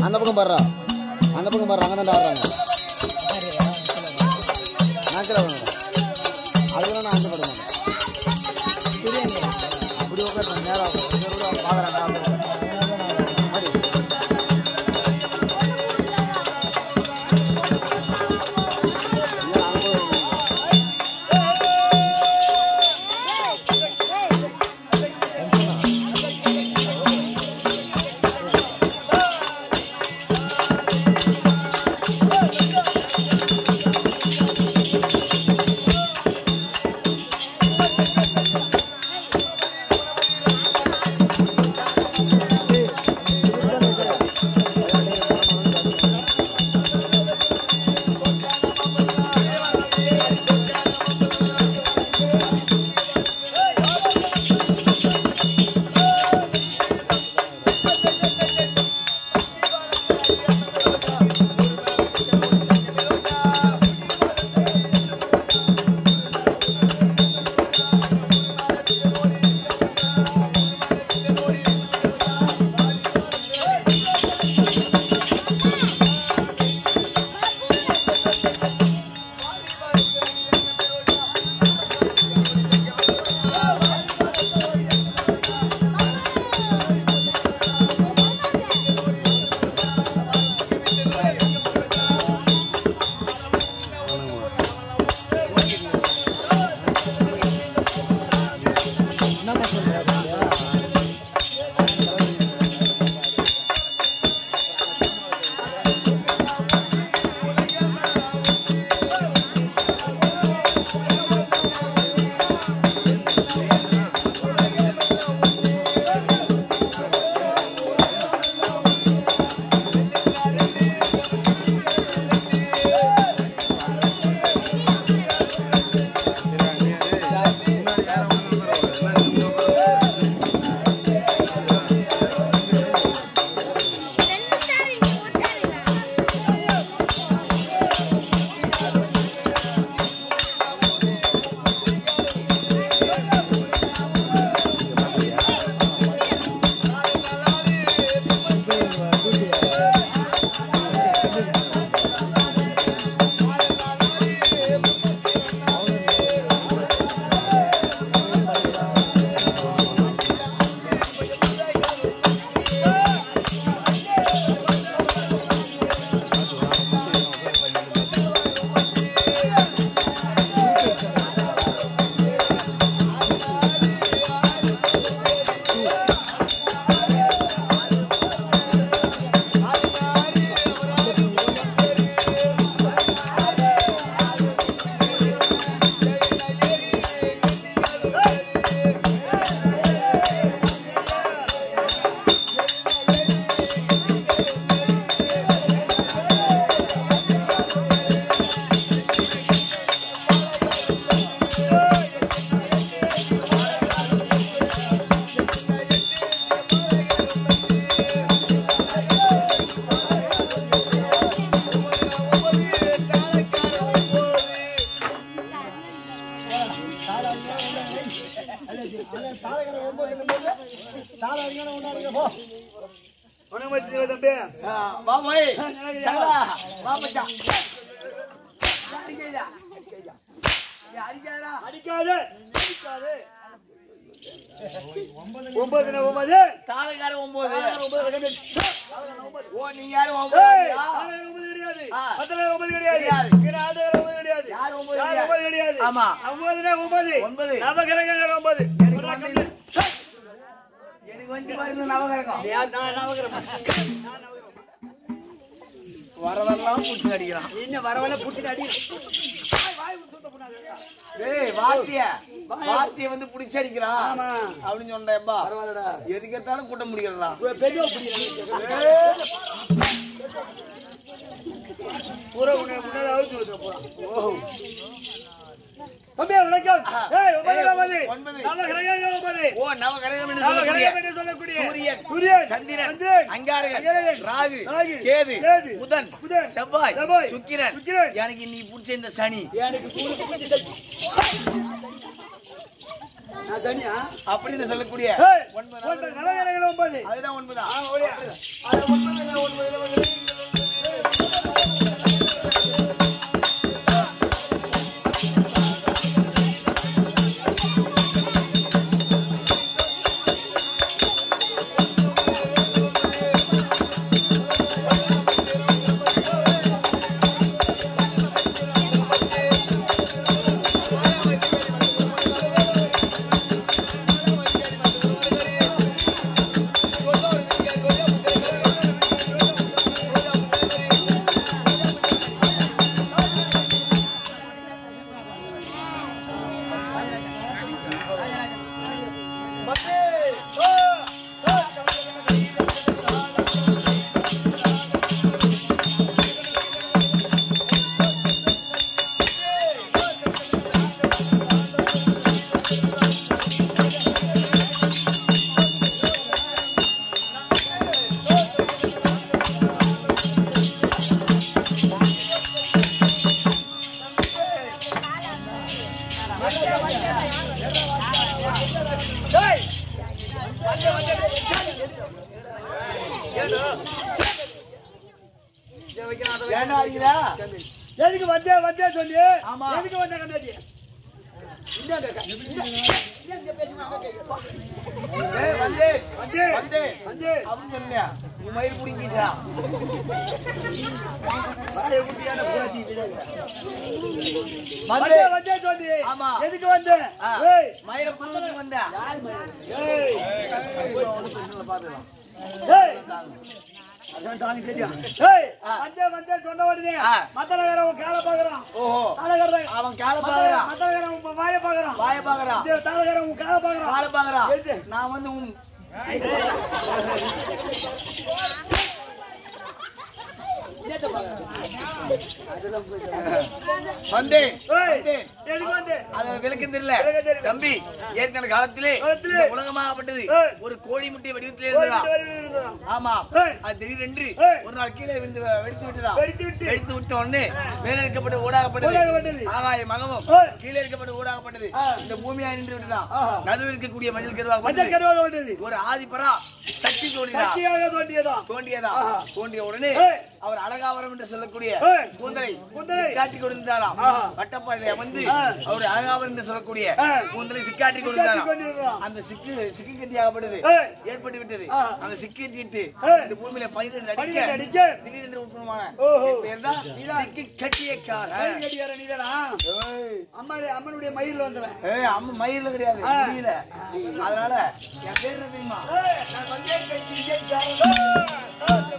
அந்த பக்கம் பாடுறா அந்த பக்கம் பாடுறா அங்கே தான் ஆடுறாங்க நான் கீழே விழுந்தேன். அதுக்கெல்லாம் நான் ஆசைப்பட மாட்டேன் அப்படி உட்காந்து நேரம் பார்க்குறேன் வணக்கம் வச்சு தம்பி வா போய் சகலா வா மச்சான் அடிக்கையா அடிக்காதடா அடிக்காது அடிக்காது ஒன்பது ஒன்பது தாளக்கார ஒன்பது ஒன்பது ஓ நீங்க யாரும் ஏய், ஒன்பது ஆறாயிரம் ஒன்பது கிடையாது ஆ. பத்தாயிரம் ஒன்பது கிடையாது கிடையாது. இங்க ஆறாயிரம் ஒன்பது கிடையாது யார் ஒன்பது யார் கிடையாது? ஒன்பது கிடையாது ஆமா. ஒன்பதுனா ஒன்பது ஒன்பது. நவகிரகங்கள் ஒன்பது எனக்கு வந்து- எனக்கு வந்து பாருங்க நவகரகம் யார் நான் நவகிரகம் வரவெல்லாம் புடிச்சு அடிக்கிறான் என்ன வரவன புடிச்சு அடி ஏய் வாத்திய வாத்திய வந்து புடிச்சு அடிக்கிறான் ஆமா. அப்படின்னு சொன்னேன்பா பரவாயில்லடா எது கேட்டாலும் கூட்டம் முடிக்கிறா பெரிய பிடிக்கிறாங்க பூரா உன்னை முன்னாடி அழுத்தி விட்டுற பூரா தம்பி வணக்கம் ஏய் ஒன்பது ஒன்பது ஒன்பது. நவகிரகங்கள் ஒன்பது ஓ நவகரகம் என்று நவகிரகம் சொல்லக்கூடிய என்று சொல்லக்கூடிய சூரியன், சூரியன் சந்திரன் சந்திரன் அங்காரகன் அங்காரகன், ராகு ராகு, கேது கேது, புதன் புதன், செவ்வாய் செவ்வாய், சுக்கிரன் சுக்கிரன். எனக்கு நீ பிடிச்ச இந்த சனி எனக்கு கூலி பிடிச்சிட்டு நான் சனியா அப்படின்னு சொல்லக்கூடிய ஏய், ஒன்பது ஒன்பது நவகிரகங்கள் ஒன்பது அதுதான் ஒன்பதா ஆ, ஓடியா. அது ஒன்பது ஒன்பது டேய், ஏன்டா அடிக்கிறா எதுக்கு வந்தே வந்தே சொல்லி ஆமா. எதுக்கு வந்த கண்ணாடி இந்தாங்க அக்கா. இந்தா. இந்தாங்க பேசுமா, அங்க கேக்குது. ஏய் வந்து வந்து வந்து வந்து அப்படின்னு சொல்லியா நீ மயிர் பிடிங்கிட்டா வாயை குட்டியான புறாச்சி விடாத. வந்து வந்தே வந்தே சொல்லி ஆமா. எதுக்கு வந்த ஆ. ஏய் மயிரை புடிச்சு வந்தா ஏய் ஏய் அதான் தானி தெரியும் ஏய் வந்தே வந்தே சொன்ன உடனே ஆ. மத்தனகாரன் உன் காலை பாக்குறான் ஓஹோ தாளகாரன் அவன் கால பாக்குறான் மத்தனகாரன் உன் வாயை பாக்குறான் வாய பாக்குறான் இந்த தாளகாரன் உன் காலை பாக்குறான் கால பாக்குறான் எது? நான் வந்து உன் என்னத்த பாக்குறான் அதெல்லாம் போய் வந்தேன் ஏய் வந்தேன் எதுக்கு வந்து அது விளக்கம் தெரியல விளக்கம் தெரியல. தம்பி ஏற்கனவே காலத்திலே காலத்திலே. இந்த உலகமாகப்பட்டது ஏய். ஒரு கோழி முட்டை வடிவத்திலே போயிட்டு இருந்ததா வருகிறது இருந்தான். ஆமா ஏய். அது திடீரென்று ஏய். ஒரு நாள் கீழே விழுந்து வெடித்து விட்டதா வெடித்து விட்டு. வெடித்து விட்ட உடனே மேலே இருக்கப்பட்டு ஊடாகப்பட்டது ஊடாகப்பட்டது. ஆகாய மகமும் ஏய். கீழே இருக்கப்பட்டு ஊடாகப்பட்டது ஆ. இந்த பூமியா நின்று விட்டதா ஆஹா. நடுவில் இருக்கக்கூடிய மஞ்சள் மஞ்சள் கருவாக கருவாக வந்தது ஒரு ஆதிபரா சக்தி தோன்றினார் சக்தியாக தோண்டியதான் தோண்டியதா ஆஹா. தோண்டிய உடனே ஏய். அவர் அழகாவரம் என்று சொல்லக்கூடிய ஏய். கூந்தலை கூந்தலை. காட்டி கொடுத்தாராம் ஆஹா. வட்டப்பாறையில வந்து ஆ. அவர் அழகாவரம் என்று சொல்லக்கூடிய ஆ. கூந்தலை சிக்காட்டி சிக்காட்டி கொடுத்தாராம் கொண்டிருக்கிறான். அந்த சிக்கு சிக்கு கட்டியாகப்படுது ஏய். ஏற்பட்டு விட்டது ஆ. அந்த சிக்கு கட்டிட்டு ஏய். இந்த பூமியில பனிரெண்டு பனிரெண்டு அடிக்க அடிக்க. திடீரென்று உட்புறமான ஓஹோ. பேர் தான் சிக்கி கட்டியக்கார மயில் கடிகார நீதானா அம்மா அம்மனுடைய மயில் வந்தவன் ஏய் அம்மா மயில கிடையாது ஆ. முடியல அதனால என் பேர் என்ன தெரியுமா ஏய், நான் வந்தே கட்டிக்காரன்.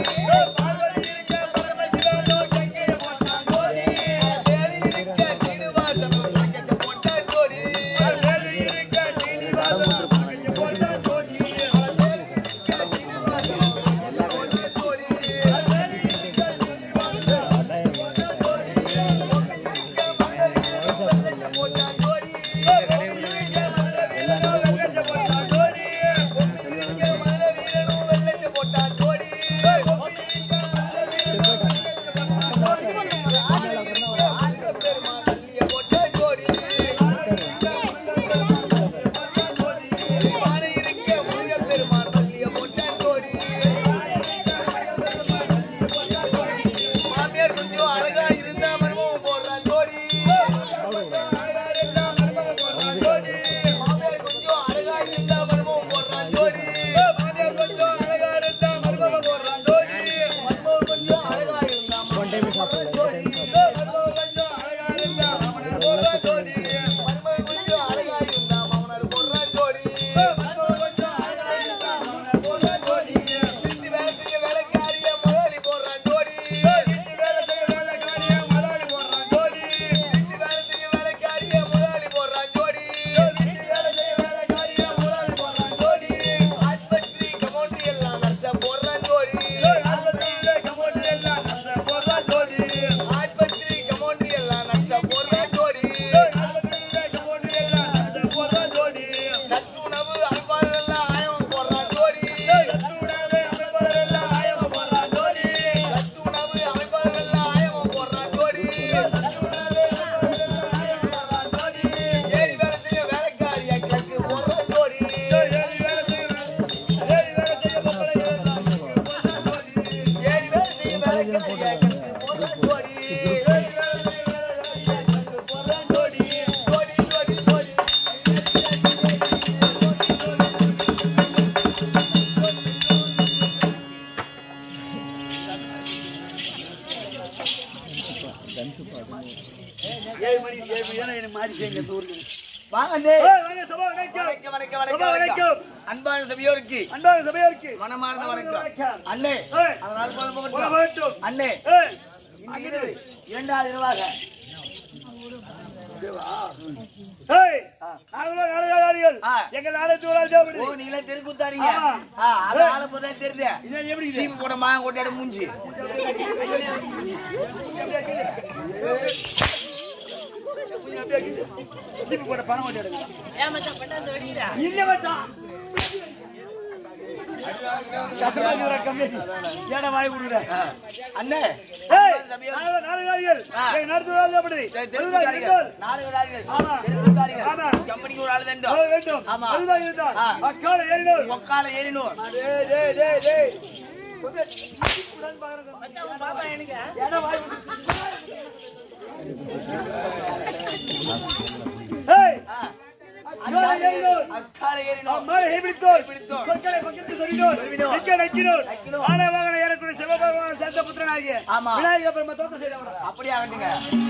போட்டான் ஏழு மணி ஏழு மணி தானே எனக்கு மாறி செய்யுங்க இந்த ஊருக்கு வாங்க அண்ணே. ஏய், வாங்க சபா வணக்கம் வணக்கம், வணக்கம், சபா வணக்கம், வணக்கம் வணக்கம். அன்பான சபையோருக்கு அன்பான சபையோருக்கு மனமார்ந்த வணக்கம். வணக்கம் அண்ணே ஏய். அதனால போல போல போகட்டும். வரட்டும். அண்ணே ஏய், இன்று இரவு இரண்டாவது இரவாக ஏய், நாங்களும் நாடகவாதிகள். ஆ. எங்க நாடகத்துக்கு ஒரு ஆள் தேவைப்படுது. ஓ நீங்களே தெருக்கூத்தாடிங்க ஆமா. ஆ, அது ஆளை போதா தெரியுது இது எப்படி இது? சீப்பு போட மாங்க கொட்டாட மூஞ்சி கொஞ்சம் அப்படியே இருக்குது. சீப்பு போட்ட பணம் ஓட்டி எடுங்க. இல்ல மச்சான். கசப்பா இருக்குதுடா, கம்மியாச்சு. ஏன்டா வாய் கொடுக்குற? ஆ. அண்ணே ஏய், அன்பான சபையோர் நாங்களும் நாடகவாதிகள். ஆ. எங்க நாடகத்துக்கு ஒரு ஆள் தேவைப்படுது. தெ- அதுதான் தெருக்கூத்தாடிகள் இருந்தால். நாலு விடாதீர்கள் ஆமா. தெருக்கூத்தாடிகள் ஆமா. கம்பெனிக்கு ஒரு ஆள் வேண்டும் ஆ, வேண்டும். ஆமா. அதுதான் இருந்தால். ஆ. அக்கால ஏறினோர். ஒக்கால ஏறினோர் டேய், டேய், டேய், டேய். கொஞ்சம் உடன் பாக்குறேன். ஏன்டா வாய் ஏய், ஆ. அக்கால ஏறினோர். அக்கால ஏறினோர் மேலே ஹேபிடித்தோர். பிடித்தோர். சொற்களை பக்கத்து சொல்லினோர். சொல்லினோர். நிற்க நக்கினோர். நக்கினோர். ஆன வாகன ஏறக்கூடிய சிவபெருமான் சேர்ந்த புத்திரனாகிய ஆமா. விநாயகர் பெருமா தோத்த செய்தவனா. அப்படியே ஆகட்டுங்க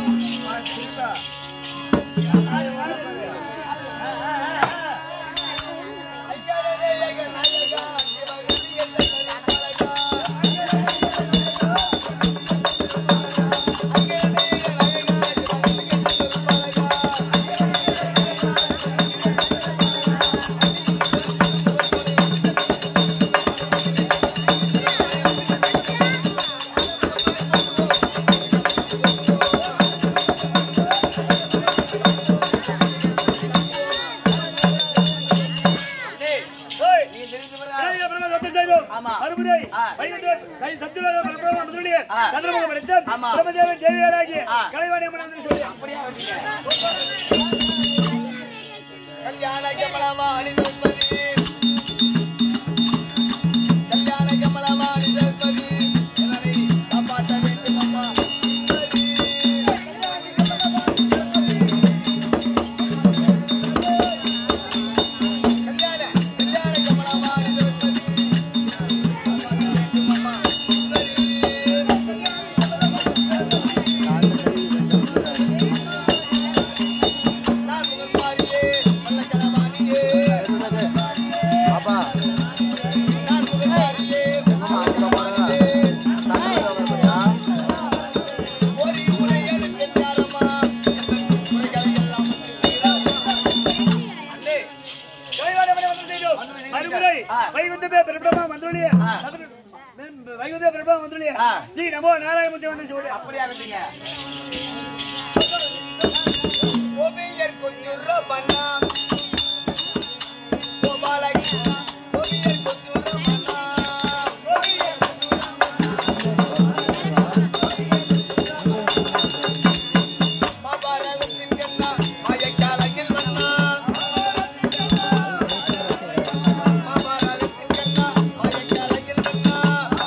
ஏய், நீங்க தெரிந்து பாருங்க. விநாயகர் பெருமா தோத்த செய்தோம். ஆமா. மறுபடியை ஆ. வைகுந்தர், கை சத்துருவாக பரபிரம்ம முதலிய ஆ. சந்திரமுகம் அடைத்தோம். ஆமா. பிரம்மதேவன் தேவியராகிய ஆ. கலைவாணி அம்மன் வந்து சொல்லி அப்படியே ஆகட்டுங்க. கல்யாண கமலவாணி தர்மதி. கல்யாண கமலவாணி தர்மதி. என்னை காப்பாற்ற வேண்டும் அம்மா. கல்யாண கல்யாண கமலவாணி தர்மதி. காப்பாற்ற வேண்டும் அம்மா. நான் முதல் மாறியே வல்லக்கரவாணியே. பாப்பா நான் முதல் மாறியே வல்லக்கரவாணியே. ஒரு உரை எழுத்தெஞ்சாரம்மா. எந்தன் உரைகளை எல்லாம் அண்ணே, கலைவாணி அம்மன் வந்து செய்தோம். வந்து செய்தோம். மறுமுறை ஆ. வைகுந்தமே பிரபிரம்ம வந்துள்ளிய ஆ. வைகுந்தே பிரபிரம்ம வந்துள்ளிய ஆ. ஸ்ரீ நமோ நாராயணமூர்த்தி வந்து சொல்லி அப்படி ஆகட்டுங்க. கோபியர் கொஞ்சுற மன்னா. கோபாலகிருஷ்ணா. கோபியர் கொஞ்சுற மன்னா. கோபியர் மாபாரகத்தின் கண்ணா. மாயக்காலகில் மன்னா. மாபாரகத்தின் கண்ணா. மாயக்காலகில் மன்னா.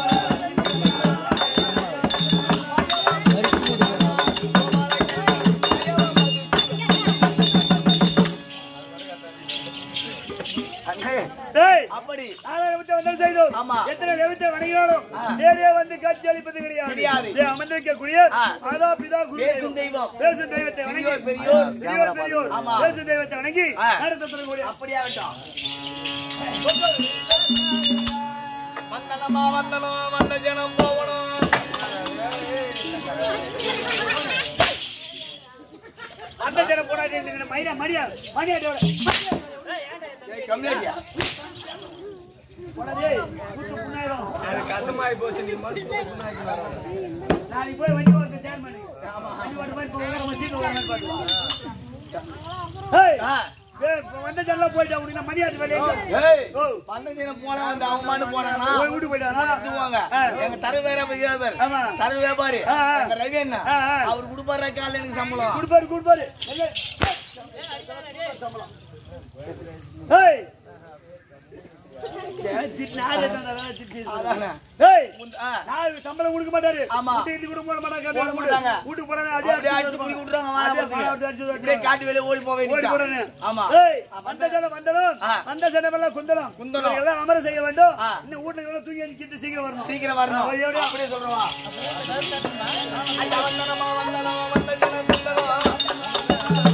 அண்ணே, டேய் அப்படி நாராயணமூர்த்தி வந்து செய்தோம் ஆமா. எத்தனை தெய்வத்தை வணங்கினாலும் ஆ. நேரே வந்து காட்சி அளிப்பது கிடையாது கிடையாது. டேய், அமர்ந்திருக்கக்கூடிய ஆ. மாதா பிதா குரு பேசும் தெய்வம் பேசும் தெய்வத்தை வணங்கி பெரியோர் பெரியோர் பெரியோர் பெரியோர் ஆமா. பேசும் தெய்வத்தை வணங்கி ஆ. நடத்த சொல்லக்கூடிய அப்படியாகட்டும் வந்தனமா வந்தனம் வந்த ஜனம் போகணும் அந்த ஜனம் போராடி மணியா மணியா மணியாட்டோட ஏய், கம்மியாக்கியா போடாதே கூட்டு புண்ணாயிரும் கசமாயி போச்சு நீ நாளைக்கு போய் வண்டி ஓட்டு சேர்மன் வண்டி ஓட்டு போய் இப்போ உட்கார வச்சு சீட்டு உட்கார மாதிரி பாத்துக்கலாம். ஏய், ஏய், இப்போ வந்த ஜனம் போயிட்டா உனக்கு நான் மணியாட்டு வேலையை ஏய் ஓ. வந்த ஜனம் போனா வந்து அவங்க மாட்டு போனாங்கன்னா போய் வீட்டுக்கு போயிட்டானா தூவாங்க ஆ. எங்க தரு வியாபாரி வியாபாரி ஆமா. தரு வியாபாரி ஆ, ஆ. எங்க ரவி அண்ணா ஆ, ஆ. அவர் கொடுப்பாரு காலையில எனக்கு சம்பளம் கொடுப்பாரு கொடுப்பாரு ஏய் அதானே. ஏய் முந்த- ஆ. நான் சம்பளம் கொடுக்க மாட்டாரு ஆமா. வீட்டு இட்லி கொடுக்க மாட்டாங்க போட மாட்டாங்க. வீட்டுக்கு போறாங்க அப்படியே அடிச்சு புடி விட்டுறாங்க, வாழை மரத்துக்கு. இப்படியே காட்டு வெளியே ஓடி போக ஓடி வேண்டியதுதான். போறேன் ஆமா. ஏய் வந்த ஜனம் வந்தலும் ஆ. வந்த ஜனமெல்லாம் குந்தலம் குந்தலம். இவர்கள் எல்லாம் அமர செய்ய வேண்டும் ஆ. இன்னும் வீட்டுல எல்லாம் தூங்கி எந்திரிச்சிட்டு சீக்கிரம் வரணும் சீக்கிரம் வரணும் ஆ, வழியோட. அப்படியே சொல்றவா ஐயா வந்தனமா வந்தனமா வந்த ஜனம் வந்தனமா.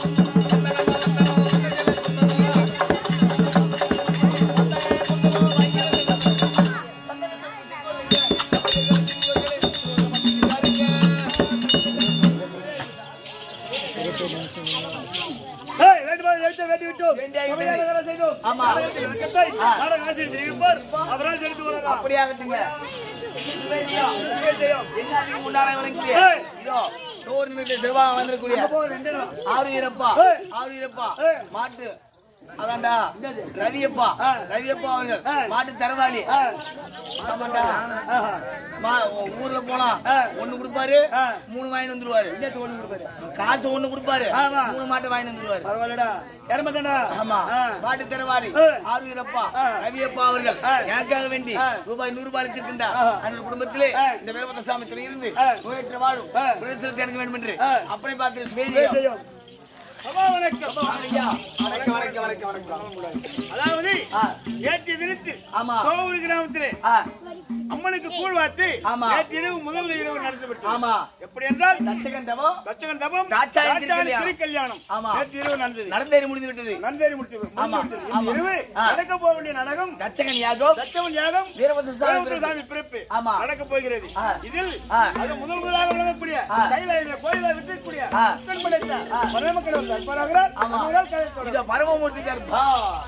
ஏய் வேண்டுமா எழுத்து வேண்டி விட்டோம் வேண்டியாகி சபையாக விட்டது. வேலை செய்தோம் ஆமா. நாடகத்தின் விளக்கத்தை நாடக ஆசிரியர் இருப்பார் அவரால் தெரிந்து கொள்ளலாம் அப்படியே ஆகட்டுங்க இதுவே செய்யும். என்ன அதிகம் உண்டான விளக்கு? ஏய். இதோ சோறு நின்று செவ்வாய் வந்திருக்கூடிய அப்போ ரெண்டு நாள். ஆறு வீரப்பா ஏய். ஆறு வீரப்பா ஏய். மாட்டு அதான்டா ரவியப்பா ஆ. ரவியப்பா அவர்கள் ஆ. மாட்டு தரவாளி ஆ. ஆமாண்டா ஆஹா. மா- ஊர்ல போனா ஆ. ஒண்ணு கொடுப்பாரு ஆ. மூணு வாங்கிட்டு வந்துருவாரு இன்னத்து ஒண்ணு கொடுப்பாரு. காசு ஒண்ணு கொடுப்பாரு ஆமா. மூணு மாட்டை வாங்கிட்டு வந்துருவாரு பரவாயில்லடா எரமதானா ஆமா ஆ. மாட்டு தரவாளி ஆ. ஆறு வீரப்பா ஆ. ரவியப்பா அவர்கள் ஆ. எனக்காக வேண்டி ஆ. ரூபாய் நூறு ரூபாய் அளித்திருக்கின்றார் ஆ. அந்த குடும்பத்திலே ஆ. இந்த வீரபத்த சாமி துணை இருந்து ஆ. நோயற்ற வாழும் ஆ. பிரதேசத்தை எனக்கு வேண்டும் என்று ஆ. அப்படி பார்த்து இதுவே சுமேதியா. செய்யும். சபா வணக்கம் ஐயா, வணக்கம் வணக்கம் வணக்கம் வணக்கம் அதாவது ஆ. நேற்று தினத்து ஆமா சோழூர் கிராமத்திலே ஆ, அம்மனுக்கு கூழ் வாத்து ஆமா. நேற்று இரவு முதல் இரவு நடத்தப்பட்டது ஆமா எப்படி என்றால் தச்சகன் தவம் தச்சகன் தபம் தாட்சாயணி தாட்சாயணி திருக்கல்யாணம். திருக்கல்யாணம் ஆமா. நேற்று இரவு நடந்தது நடந்தேறி முடிந்து விட்டது நந்தேரி முடித்து ஆமா, முடித்து ஆமா. இரவு ஆ. நடக்க போக வேண்டிய நாடகம் தச்சகன் யாகம் தச்சவன் யாகம் வீரபத்த சாமி வீரபத்ர சாமி பிறப்பு ஆமா. நடக்க போகிறது ஆ. இதில் ஆ. அது முதல் முதலாக விளங்கக்கூடிய ஆ. கையில கோயில விட்டுக்கூடிய ஆ. புத்தன் படைத்த மருமக்கள் ஒரு தற்பராகிறார் ஆமா. அவரால் கதை தொடரும். இத பரமமூர்த்தி கர்ப்பா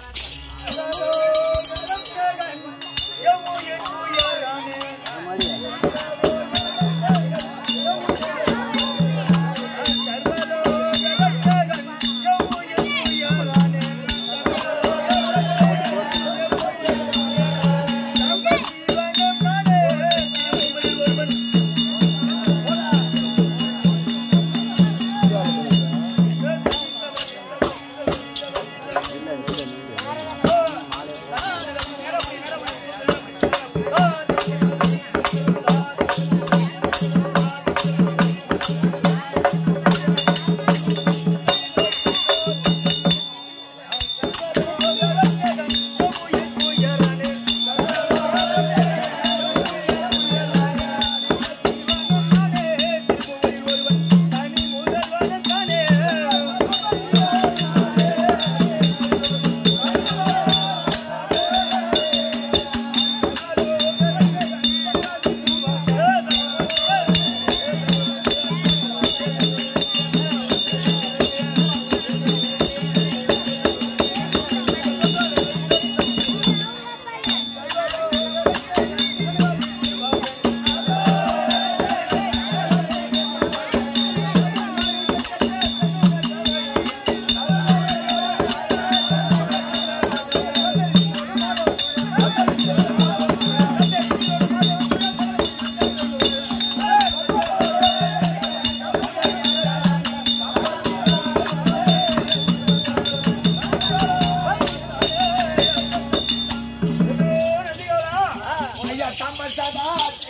ஐயா தாம்பசதா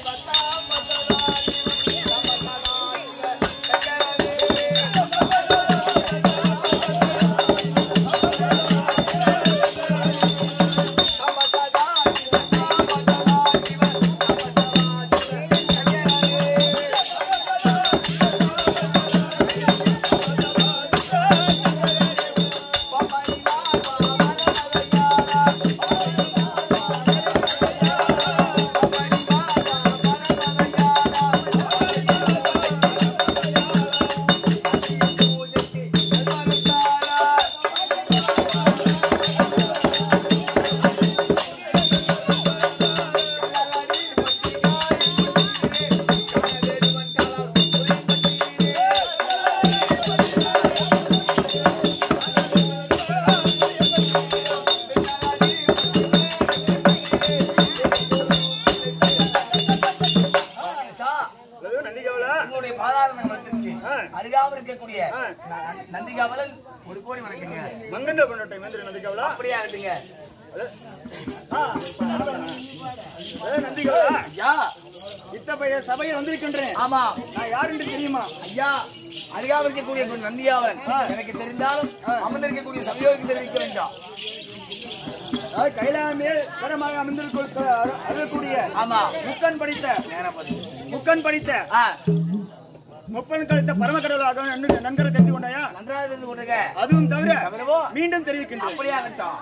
அதாவது நந்திகாவலா உங்களுடைய பாதார நகரத்திற்கு ஆ. அருகாமல் இருக்கக்கூடிய ஆ. ந- நந்திகாவலன் ஒரு கோடி வணக்கங்க மங்கண்ட கொண்டாட்டம் நந்திரி நந்திகாவலா அப்படியே ஆகட்டுங்க நந்திகளா ஐயா இத்தகைய சபையில் வந்திருக்கின்றேன் ஆமா நான் யார் என்று தெரியுமா ஐயா அருகாமல் இருக்கக்கூடிய ஒரு நந்தியாவன் எனக்கு தெரிந்தாலும் அமர்ந்திருக்கக்கூடிய சமயோகம் தெரிவிக்க வேண்டாம் அதாவது கைலாமே கரமாக அமர்ந்திருக்க அருளக்கூடிய ஆமா முக்கன் படித்த நேரம் பார்த்து. முக்கன் படித்த ஆ, முப்பன் கழித்த பரமக்கடவுளாக நன்கரை தெரிந்து கொண்டாயா நன்றாக இருந்து கொண்டுங்க அதுவும் தவிர தவிரவோ மீண்டும் தெரிவிக்கின்றேன் அப்படியே ஆகட்டும்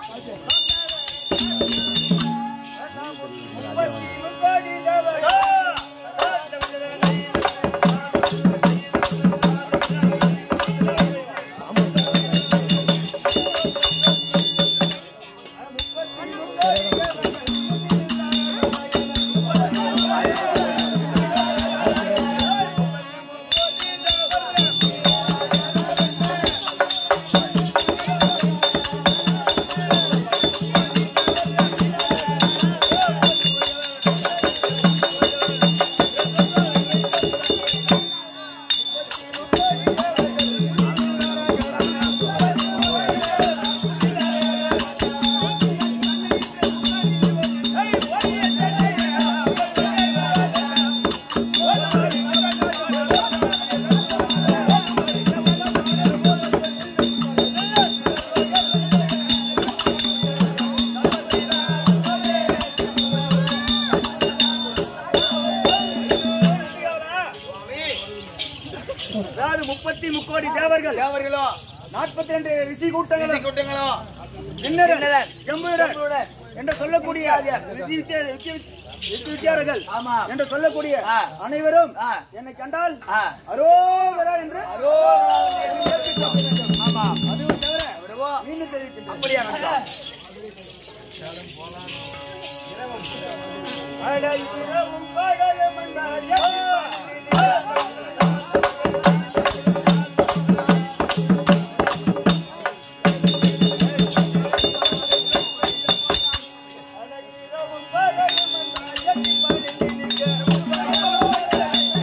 அதாவது முப்பத்தி முக்கோடி தேவர்கள் தேவர்களோ நாற்பத்தி ரெண்டு ரிஷி கூட்டங்களும் கூட்டங்களோ கிண்ணறர், கிண்ணறர், கம்பீரர் கம்பீரர் என்று சொல்லக்கூடிய ரிஷி வித்தியா- வித்தியா- ரிஷி வித்தியாரர்கள் ஆமா. என்று சொல்லக்கூடிய ஆ. அனைவரும் ஆ. என்னை கண்டால் ஆ. அரோகரா என்று ஆமா அதுவும் தவிர விடுவோ மீண்டும் தெரிவிக்கின்றேன் அப்படியே ஆகட்டும் அடல் இரவும் பகலும் என்றால் அடல் இரவும் பகலும் என்றால் எண்ணி பணிந்திருக்க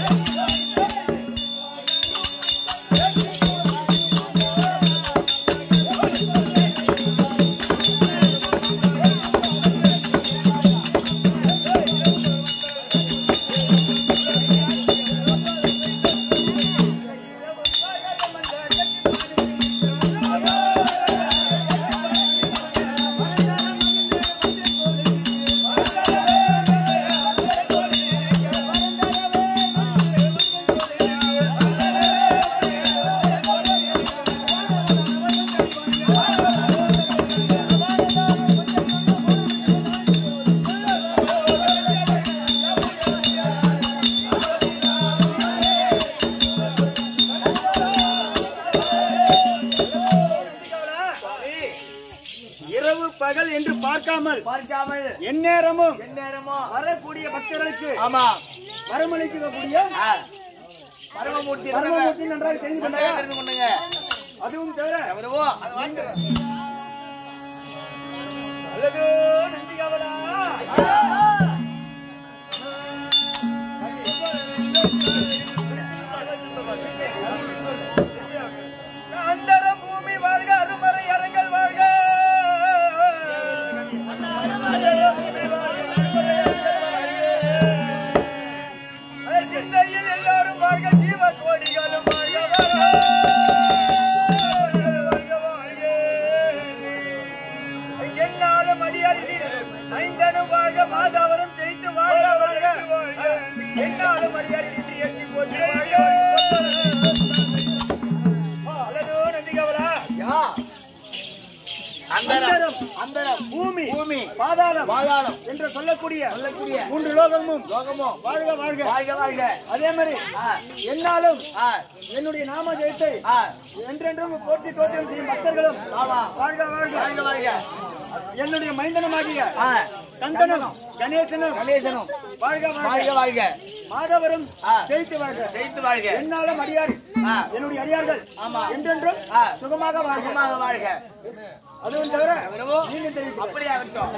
இரவு பகல் என்று பார்க்காமல் பார்க்காமல் எந்நேரமும் எந்நேரமோ வரக்கூடிய பக்தர்களுக்கு ஆமா வரமளிக்கக்கூடிய ஆ. பரமமூர்த்தி பரமமூர்த்தி நன்றாக தெரிந்து நன்றாக கொண்டாயா தெரிந்து கொண்டுங்க அதுவும் தவிர விடுவோ அது வாங்க அல்லது நந்திகாவலா அந்தர பூமி வாழ்க அருமறை அரங்கள் வாழ்க சிந்தையில் எல்லாரும் வாழ்க ஜீவ கோடிகளும் வாழ்க வாழ்க வாழ்க வாழ்க என்னாலும் அடியாரில் ஐந்தனும் வாழ்க மாதாவரம் செய்து வாழ்க வாழ்க என்னாலும் அடியாரில் இன்று எட்டி போட்டு வாழ்க அல்லதோ நந்திகவலா யா அந்தரம் அந்தரம், அந்தரம் பூமி பூமி பாதாளம் பாதாளம் என்று சொல்லக்கூடிய சொல்லக்கூடிய மூன்று லோகமும் லோகமோ வாழ்க வாழ்க வாழ்க வாழ்க அதே மாதிரி ஆ. என்னாலும் ஆ என்னுடைய நாம ஜெயத்தை ஆ என்றென்றும் போற்றி தோற்றம் செய்யும் பக்தர்களும் ஆமா வாழ்க வாழ்க வாழ்க வாழ்க என்னுடைய மைந்தனமாகிய ஆ கந்தனும் கணேசனும் கணேசனும் வாழ்க வாழ்க வாழ்க வாழ்க மாதவரும் ஆ. ஜெயித்து வாழ்க ஜெயித்து வாழ்க என்னாலும் அடியார் ஆ. என்னுடைய அடியார்கள் ஆமா. என்றென்றும் ஆ. சுகமாக வாழ்க சுகமாக வாழ்க அதுவும் தவிர விடவோ நீங்க தெரிவிக்க அப்படியே ஆகட்டும்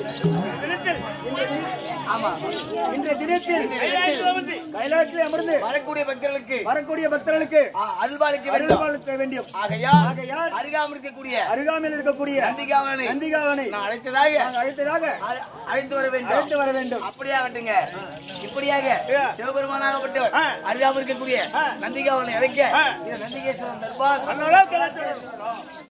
ஆமா இன்றைய தினத்தில் கைலாயத்தில் அமர்ந்து வரக்கூடிய பக்தர்களுக்கு வரக்கூடிய பக்தர்களுக்கு ஆ, அல்வாளிக்க வேண்டும் அருள்பாலிக்க வேண்டும் ஆகையால் ஆகையால் அருகாமல் இருக்கக்கூடிய அருகாமையில் இருக்கக்கூடிய நந்திகாவனை நந்திகாவனை நான் அழைத்ததாக நாங்கள் அழைத்ததாக அழ- அழைத்து வர வேண்டும் அழைத்து வர வேண்டும் அப்படியே ஆகட்டுங்க இப்படியாக ஆ. சிவபெருமானாகப்பட்டவர் ஆ. அருகாமல் இருக்கக்கூடிய ஆ. நந்திகாவனை அழைக்க ஆ. இது நந்திகேஸ்வரன் தர்பார் அதனால